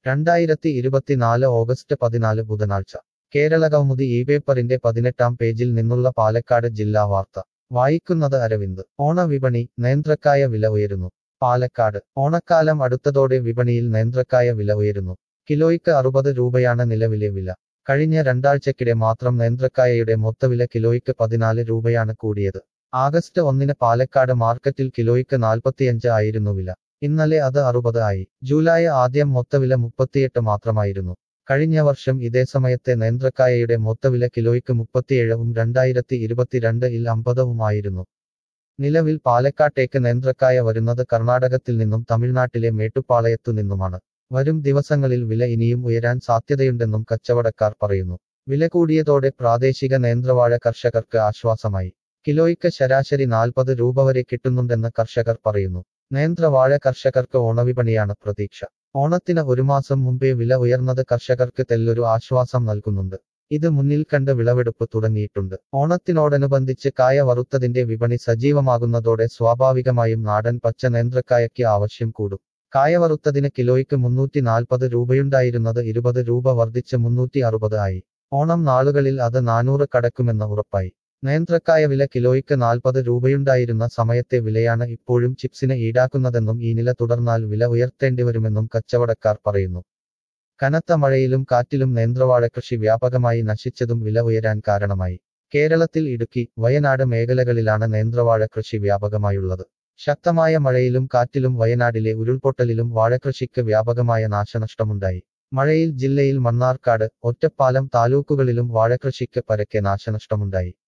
രണ്ടായിരത്തി ഇരുപത്തിനാല് ഓഗസ്റ്റ് പതിനാല് ബുധനാഴ്ച കേരളകൗമുദി ഈ പേപ്പറിന്റെ പതിനെട്ടാം പേജിൽ നിന്നുള്ള പാലക്കാട് ജില്ലാ വാർത്ത വായിക്കുന്നത് അരവിന്ദ് ഓണവിപണി നേന്ത്രക്കായ വില ഉയരുന്നു പാലക്കാട് ഓണക്കാലം അടുത്തതോടെ വിപണിയിൽ നേന്ത്രക്കായ വില ഉയരുന്നു കിലോയ്ക്ക് അറുപത് രൂപയാണ് നിലവിലെ വില കഴിഞ്ഞ രണ്ടാഴ്ചക്കിടെ മാത്രം നേന്ത്രക്കായയുടെ മൊത്തവില കിലോയ്ക്ക് പതിനാല് രൂപയാണ് കൂടിയത് ആഗസ്റ്റ് ഒന്നിന് പാലക്കാട് മാർക്കറ്റിൽ കിലോയ്ക്ക് നാൽപ്പത്തിയഞ്ച് ആയിരുന്നു വില ഇന്നലെ അത് അറുപത് ആയി ജൂലൈ ആദ്യം മൊത്തവില മുപ്പത്തിയെട്ട് മാത്രമായിരുന്നു കഴിഞ്ഞ വർഷം ഇതേ സമയത്തെ നേന്ത്രക്കായയുടെ മൊത്തവില കിലോയ്ക്ക് മുപ്പത്തിയേഴവും രണ്ടായിരത്തി ഇരുപത്തിരണ്ട് ഇൽ അമ്പതവുമായിരുന്നു നിലവിൽ പാലക്കാട്ടേക്ക് നേന്ത്രക്കായ വരുന്നത് കർണാടകത്തിൽ നിന്നും തമിഴ്നാട്ടിലെ മേട്ടുപ്പാളയത്തു നിന്നുമാണ് വരും ദിവസങ്ങളിൽ വില ഇനിയും ഉയരാൻ സാധ്യതയുണ്ടെന്നും കച്ചവടക്കാർ പറയുന്നു വില കൂടിയതോടെ പ്രാദേശിക നേന്ത്രവാഴ കർഷകർക്ക് ആശ്വാസമായി കിലോയ്ക്ക് ശരാശരി നാൽപ്പത് രൂപ വരെ കിട്ടുന്നുണ്ടെന്ന് കർഷകർ പറയുന്നു നേന്ത്രവാഴ കർഷകർക്ക് ഓണവിപണിയാണ് പ്രതീക്ഷ ഓണത്തിന് ഒരു മാസം മുമ്പേ വില ഉയർന്നത് കർഷകർക്ക് തെല്ലൊരു ആശ്വാസം നൽകുന്നുണ്ട് ഇത് മുന്നിൽ കണ്ട് വിളവെടുപ്പ് തുടങ്ങിയിട്ടുണ്ട് ഓണത്തിനോടനുബന്ധിച്ച് കായ വറുത്തതിന്റെ വിപണി സജീവമാകുന്നതോടെ സ്വാഭാവികമായും നാടൻ പച്ച നേന്ത്രക്കായയ്ക്ക് ആവശ്യം കൂടും കായ വറുത്തതിന് കിലോയ്ക്ക് മുന്നൂറ്റി നാൽപ്പത് രൂപയുണ്ടായിരുന്നത് ഇരുപത് രൂപ വർദ്ധിച്ച് മുന്നൂറ്റി അറുപത് ആയി ഓണം നാളുകളിൽ അത് നാനൂറ് കടക്കുമെന്ന് ഉറപ്പായി നേന്ത്രക്കായ വില കിലോയ്ക്ക് നാൽപ്പത് രൂപയുണ്ടായിരുന്ന സമയത്തെ വിലയാണ് ഇപ്പോഴും ചിപ്സിന് ഈടാക്കുന്നതെന്നും ഈ നില തുടർന്നാൽ വില ഉയർത്തേണ്ടിവരുമെന്നും കച്ചവടക്കാർ പറയുന്നു കനത്ത മഴയിലും കാറ്റിലും നേന്ത്രവാഴ കൃഷി വ്യാപകമായി നശിച്ചതും വില ഉയരാൻ കാരണമായി കേരളത്തിൽ ഇടുക്കി വയനാട് മേഖലകളിലാണ് നേന്ത്രവാഴ കൃഷി വ്യാപകമായുള്ളത് ശക്തമായ മഴയിലും കാറ്റിലും വയനാടിലെ ഉരുൾപൊട്ടലിലും വാഴകൃഷിക്ക് വ്യാപകമായ നാശനഷ്ടമുണ്ടായി മഴയിൽ ജില്ലയിൽ മണ്ണാർക്കാട് ഒറ്റപ്പാലം താലൂക്കുകളിലും വാഴകൃഷിക്ക് പരക്കെ നാശനഷ്ടമുണ്ടായി